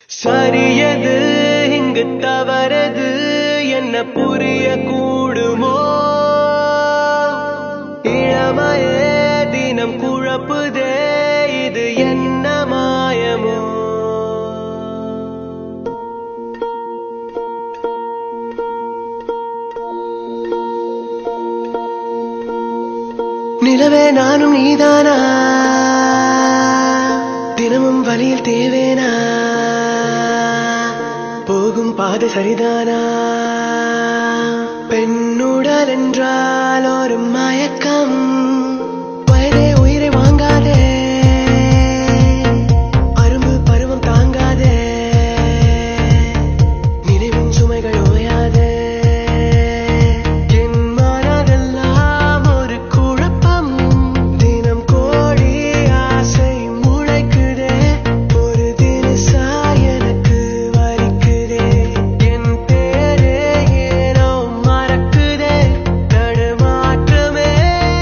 சரியது இங்கு தவறது என்ன புரிய கூடுமோ இளமையே தினம் குழப்புதே இது என்ன மாயமோ நிலவே நானும் நீதானா தினமும் வழியில் தேவேனா போகும் பாதை சரிதானா பெண்ணுடல் என்றால் ஒரு மயக்கம் வயதே உயிரை வாங்காதே அரும்பு பருவம் தாங்காதே நினைவின் சுமைகள் ஓயாதே என் மனதெல்லாம் ஒரு குழப்பம் தினம் கோடி ஆசை முளைக்குதே ஒரு தினசா எனக்கு வலிக்குதே என் பேரே ஏனோ மறக்குதே தடுமாற்றமே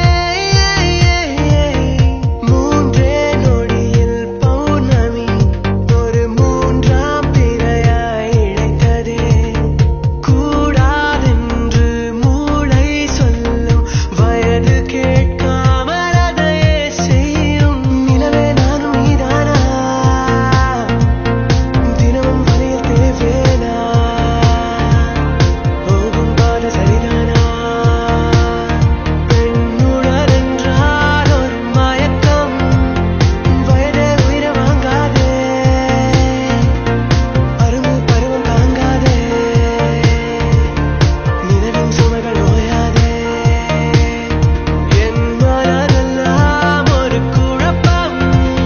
மூன்றே நொடியில் பௌர்ணமி ஒரு மூன்றாம் பிறையாய் இழைத்ததே கூடாதென்று மூளை சொல்லும் வயது கேட்காமல் அதையே செய்யும் நிலவே நானும் நீதானா தினமும் வழியில் தேவேனா போகும் பாதை சரிதானா பெண்ணுடல் என்றால் ஒரு மயக்கம் வயதே உயிரை வாங்காதே அரும்பு பருவம் தாங்காதே நிலவின் சுமைகள் ஓயாதே என் மனதெல்லாம் ஒரு குழப்பம்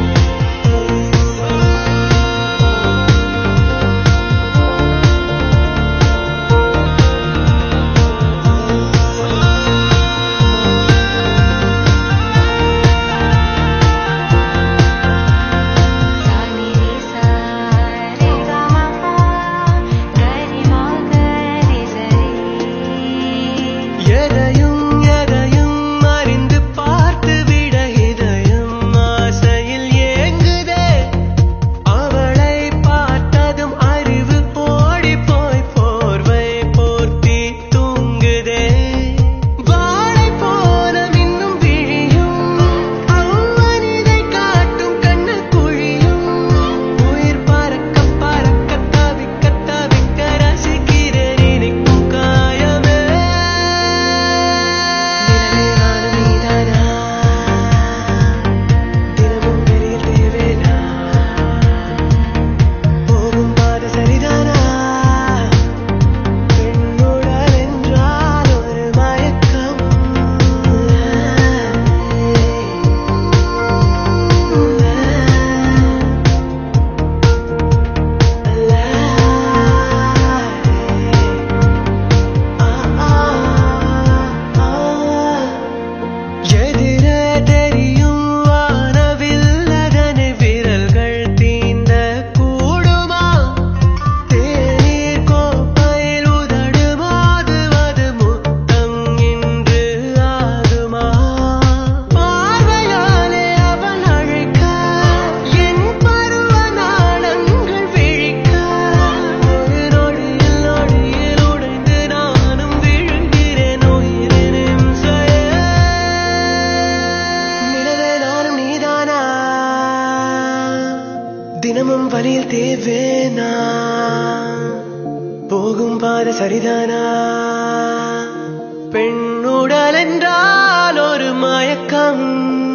சானி ரிசா ரே க ம ப கரி ம கரி சரி எதையும் எதையும் அறிந்து பார்த்து விட இதயம் ஆசையில் ஏங்குதே அவளை பார்த்ததும் அறிவு ஓடி போய் போர்வை போர்த்தி தூங்குதே வாழை போல மின்னும் விழியும் அவ்வனிதை காட்டும் கண்ணு குழியும் உயிர் பறக்க பறக்க தவிக்க தவிக்க ரசிக்கிறேன் இனிக்கும் காயமே நிலவே நானும் நீதானா தினமும் வெளியில் தேவேனா போகும் பாதை சரிதானா பெண்ணுடல் என்றால் ஒரு மயக்கம் எதிரே தெரியும் வானவில்லதனை விரல்கள் தீண்ட கூடுமா தேநீர் கோப்பையில் உதடு மோதுவது முத்தம் இன்று ஆகுமா பார்வையாலே அவள் அழைக்க என் பருவ நாளங்கள் விழிக்க ஒரு நொடியில் நொடியில் உடைந்து நானும் விழுகிறேன் உயிரினும் நிலவே நானும் நீதானா தினமும் வழியில் தேவேனா போகும் பாதை சரிதானா பெண்ணுடல் என்றால் ஒரு மயக்கம்